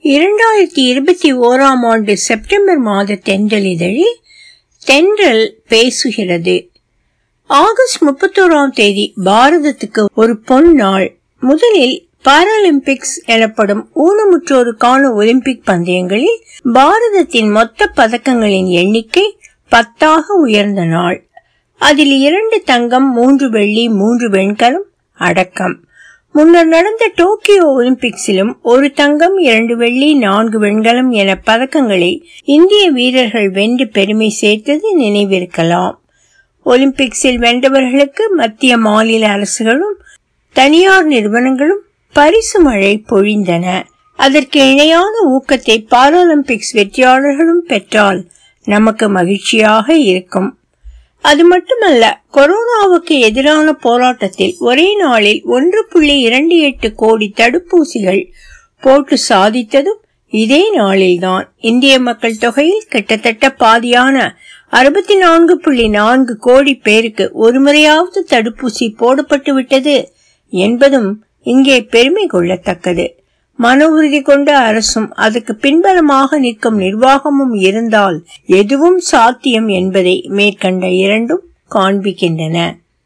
இரண்டாயிரத்தி இருபத்தி ஓராம் ஆண்டு செப்டம்பர் மாத தென்றலிதழில் தென்றல் பேசுகிறது ஆகஸ்ட் முப்பத்தோராம் தேதி பாரதத்துக்கு ஒரு பொன்னாள் முதலில் பாராலிம்பிக்ஸ் எனப்படும் ஊனமுற்றோருக்கான ஒலிம்பிக் பந்தயங்களில் பாரதத்தின் மொத்த பதக்கங்களின் எண்ணிக்கை பத்தாக உயர்ந்த நாள் அதில் இரண்டு தங்கம் மூன்று வெள்ளி மூன்று வெண்கலம் அடக்கம் முன்னர் நடந்த டோக்கியோ ஒலிம்பிக்ஸிலும் ஒரு தங்கம் இரண்டு வெள்ளி நான்கு வெண்கலம் என பதக்கங்களை இந்திய வீரர்கள் வென்று பெருமை சேர்த்தது நினைவிருக்கலாம் ஒலிம்பிக்ஸில் வென்றவர்களுக்கு மத்திய மாநில அரசுகளும் தனியார் நிறுவனங்களும் பரிசு மழை பொழிந்தன அதற்கு இணையான ஊக்கத்தை பாராலிம்பிக்ஸ் வெற்றியாளர்களும் பெற்றால் நமக்கு மகிழ்ச்சியாக இருக்கும் அது மட்டுமல்ல கொரோனாவுக்கு எதிரான போராட்டத்தில் ஒரே நாளில் ஒன்று புள்ளி இரண்டு எட்டு கோடி தடுப்பூசிகள் போட்டு சாதித்ததும் இதே நாளில்தான் இந்திய மக்கள் தொகையில் கிட்டத்தட்ட பாதியான அறுபத்தி நான்கு புள்ளி நான்கு கோடி பேருக்கு ஒருமுறையாவது தடுப்பூசி போடப்பட்டு விட்டது என்பதும் இங்கே பெருமை கொள்ளத்தக்கது மன உறுதி கொண்ட அரசும் அதுக்கு பின்பலமாக நிற்கும் நிர்வாகமும் இருந்தால் எதுவும் சாத்தியம் என்பதை மேற்கண்ட இரண்டும் காண்பிக்கின்றன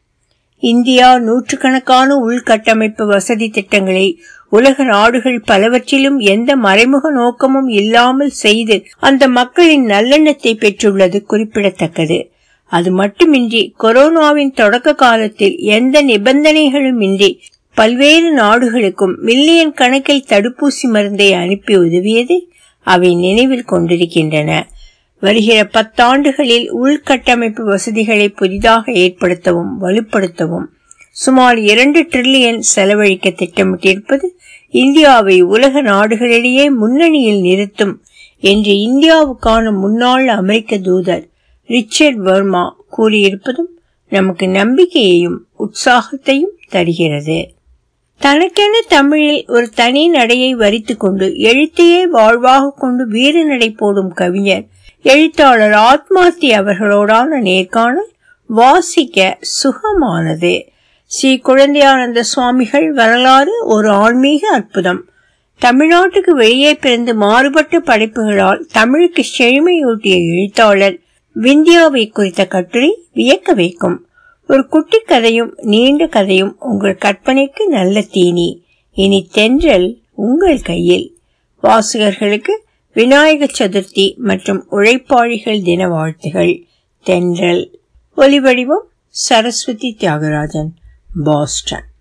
இந்தியா நூற்றுக்கணக்கான உள்கட்டமைப்பு வசதி திட்டங்களை உலக நாடுகள் பலவற்றிலும் எந்த மறைமுக நோக்கமும் இல்லாமல் செய்து அந்த மக்களின் நல்லெண்ணத்தை பெற்றுள்ளது குறிப்பிடத்தக்கது அது மட்டுமின்றி கொரோனாவின் தொடக்க காலத்தில் எந்த நிபந்தனைகளும் இன்றி பல்வேறு நாடுகளுக்கும் மில்லியன் கணக்கில் தடுப்பூசி மருந்தை அனுப்பி உதவியது அவை நினைவில் கொண்டிருக்கின்றன வருகிற பத்தாண்டுகளில் உள்கட்டமைப்பு வசதிகளை புதிதாக ஏற்படுத்தவும் வலுப்படுத்தவும் சுமார் இரண்டு டிரில்லியன் செலவழிக்க திட்டமிட்டிருப்பது இந்தியாவை உலக நாடுகளிடையே முன்னணியில் நிறுத்தும் என்று இந்தியாவுக்கான முன்னாள் அமெரிக்க தூதர் ரிச்சர்ட் வர்மா கூறியிருப்பதும் நமக்கு நம்பிக்கையையும் உற்சாகத்தையும் தருகிறது தனக்கென தமிழில் ஒரு தனி நடையை வரித்து கொண்டு எழுத்தையே வாழ்வாக கொண்டு வீர நடை போடும் கவிஞர் எழுத்தாளர் ஆத்மார்த்தி அவர்களோடான நேர்காணல் வாசிக்க சுகமானது ஸ்ரீ குழந்தையானந்த சுவாமிகள் வரலாறு ஒரு ஆன்மீக அற்புதம் தமிழ்நாட்டுக்கு வெளியே பிறந்து மாறுபட்ட படைப்புகளால் தமிழுக்கு செழுமையூட்டிய எழுத்தாளர் விந்தியாவை குறித்த கட்டுரை வியக்க வைக்கும் ஒரு குட்டி கதையும் நீண்ட கதையும் உங்கள் கற்பனைக்கு நல்ல தீனி இனி தென்றல் உங்கள் கையில் வாசகர்களுக்கு விநாயக சதுர்த்தி மற்றும் உழைப்பாளிகள் தின வாழ்த்துகள் தென்றல் ஒலிவடிவம் சரஸ்வதி தியாகராஜன் பாஸ்டன்